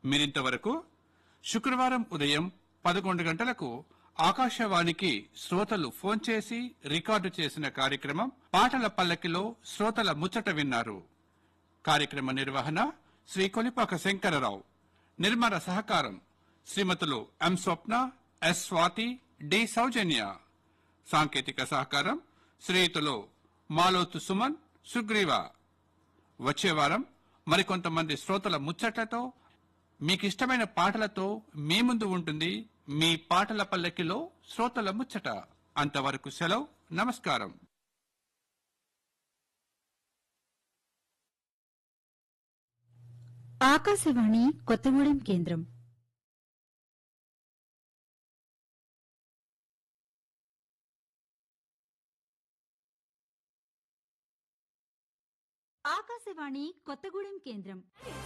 మీరింతవరకు శుక్రవారం ఉదయం పదకొండు గంటలకు ఆకాశవాణికి శ్రోతలు ఫోన్ చేసి రికార్డు చేసిన కార్యక్రమం పాటల పల్లకిలో శ్రోతల ముచ్చట విన్నారు కార్యక్రమ నిర్వహణ శ్రీ కొలిపాక శంకరరావు నిర్మాణ సహకారం శ్రీమతులు M Swapna S Swathi D Soujanya సాంకేతిక సహకారం శ్రీయుతులు మాలోతు సుమన్ సుగ్రీవ వచ్చే వారం మరికొంతమంది శ్రోతల ముచ్చట్లతో మీకిష్టమైన పాటలతో మీ ముందు ఉంటుంది మీ పాటల పల్లకిలో శ్రోతల ముచ్చట అంతవరకు సెలవు నమస్కారం ఆకాశవాణి కొత్తగూడెం కేంద్రం ఆకాశవాణి కొత్తగూడెం కేంద్రం